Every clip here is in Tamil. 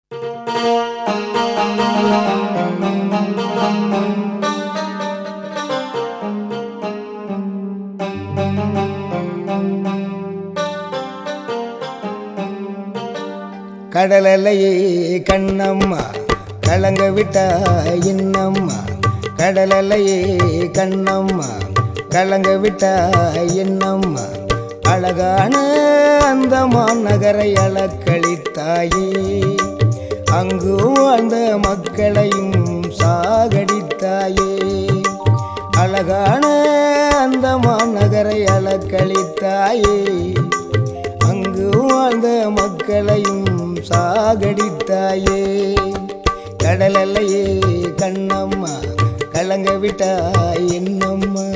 கடலலையே கண்ணம்மா கலங்க விட்டா இன்னம்மா கடலலையே கண்ணம்மா கலங்க விட்டா என்னம்மா அழகான அந்த மாநகரை அளக்களித்தாயே அங்கு வாழ்ந்த மக்களையும் சாகடித்தாயே அழகான அந்த மாநகரை அளக்களித்தாயே அங்கு வாழ்ந்த மக்களையும் சாகடித்தாயே கடலல்லையே கண்ணம்மா கலங்க விட்டாய் என்னம்மா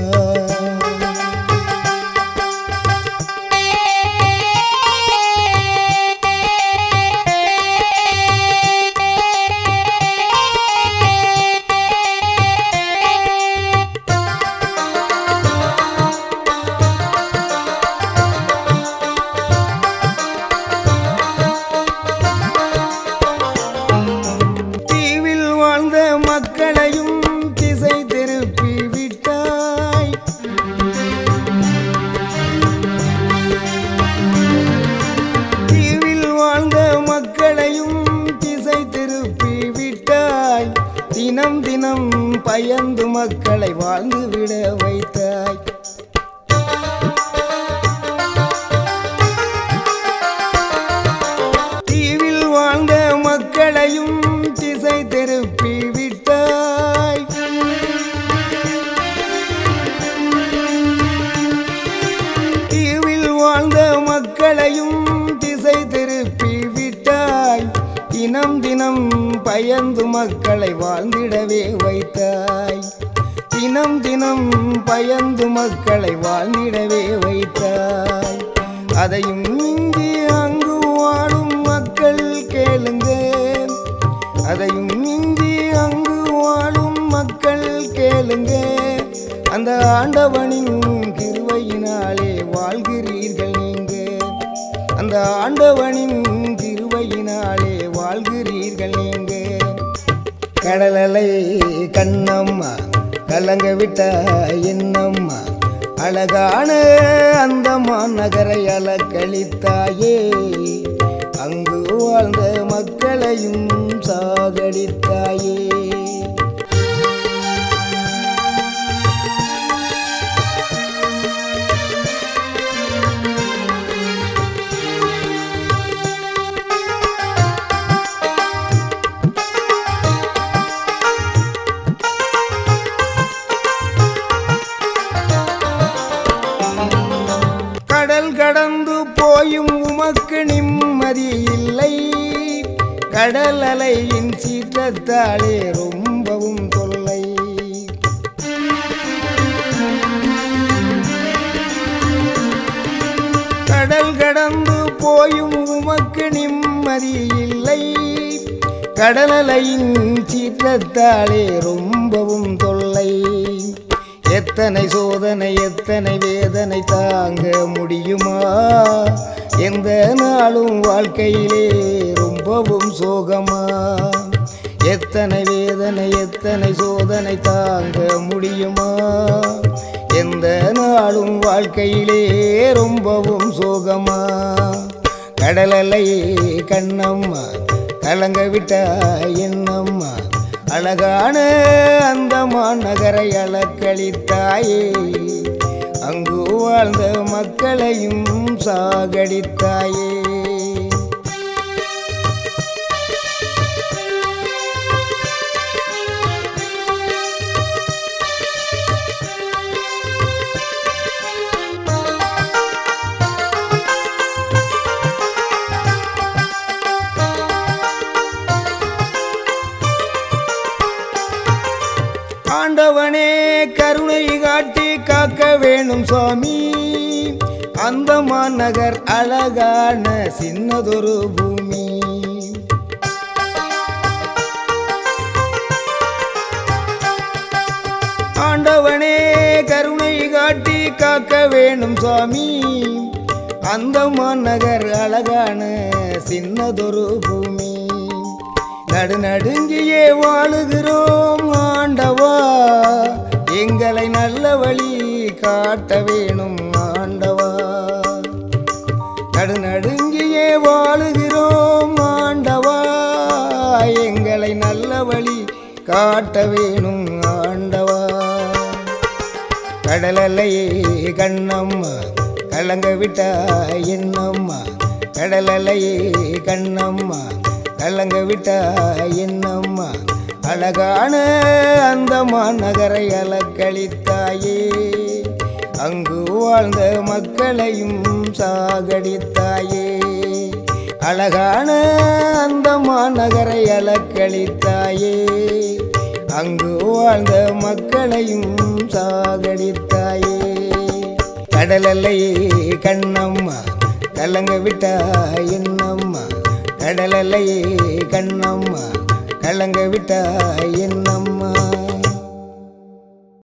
தீவில் வாழ்ந்த மக்களையும் திசை திருப்பி விட்டாய் தீவில் வாழ்ந்த மக்களையும் திசை திருப்பி விட்டாய் தினம் தினம் பயந்து மக்களை வாழ்ந்து விட வைத்தாய் தீவில் வாழ்ந்த மக்களையும் திசை திருப்பி விட்டாய் தீவில் வாழ்ந்த மக்களையும் திசை திருப்பி விட்டாய் தினம் தினம் பயந்து மக்களை வாழ்ந்திடவே வைத்தாய் தினம் தினம் பயந்து மக்களை வாழ்ந்திடவே வைத்தாய் அதையும் மிஞ்சி அங்கு வாழும் மக்கள் கேளுங்க அதையும் மிஞ்சி அங்கு வாழும் மக்கள் கேளுங்க அந்த ஆண்டவனின் கிருவையினாலே வாழ்கிறீர்கள் நீங்க அந்த ஆண்டவனின் கிருவையினாலே வாழ்கிறீர்கள் நீங்க கடலலை கண்ணம்மா கலங்க விட்ட என்னம்மா அழகான அந்த மாநகரை அலக்களித்தாயே அங்கு வாழ்ந்த மக்களையும் சாகடித்தாயே கடல் கடந்து போயும் உமக்கு நிம்மதி இல்லை கடல் அலையின் சீற்றத்தாலே ரொம்பவும் தொல்லை கடல் கடந்து போயும் உமக்கு நிம்மதி இல்லை கடலலையின் சீற்றத்தாலே ரொம்பவும் தொல்லை எத்தனை சோதனை எத்தனை வேதனை தாங்க முடியுமா எந்த நாளும் வாழ்க்கையிலே ரொம்பவும் சோகமா எத்தனை வேதனை எத்தனை சோதனை தாங்க முடியுமா எந்த நாளும் வாழ்க்கையிலே ரொம்பவும் சோகமா கடலலையே கண்ணம்மா கலங்க விட்டா என்னம்மா அழகான அந்த மாநகரை அலக்களித்தாயே அங்கு வாழ்ந்த மக்களையும் சாகடித்தாயே ஆண்டவனே கருணை காட்டி காக்க வேணும் சுவாமி அந்த மாநகர் அழகான சின்னதொரு பூமி ஆண்டவனே கருணை காட்டி காக்க வேணும் சுவாமி அந்த மாநகர் அழகான சின்னதொரு பூமி நடுநடுங்கியே வாழுகிறோம் ஆண்டவா எங்களை நல்ல வழி காட்ட வேணும் ஆண்டவா நடுநடுங்கியே வாழுகிறோம் ஆண்டவா எங்களை நல்ல வழி காட்ட வேணும் ஆண்டவா கடலலையே கண்ணம்மா கலங்க விட்டா என்னம்மா கடலலையே கண்ணம்மா கலங்க விட்டா என்னம்மா அழகான அந்த மாநகரை அலக்களித்தாயே அங்கு வாழ்ந்த மக்களையும் சாகடித்தாயே அழகான அந்த மாநகரை அலக்களித்தாயே அங்கு வாழ்ந்த மக்களையும் சாகடித்தாயே கடலல்லையே கண்ணம்மா கலங்க விட்டா என்னம்மா கடலல்லையே கண்ணம்மா கலங்க விட்டா என்னம்மா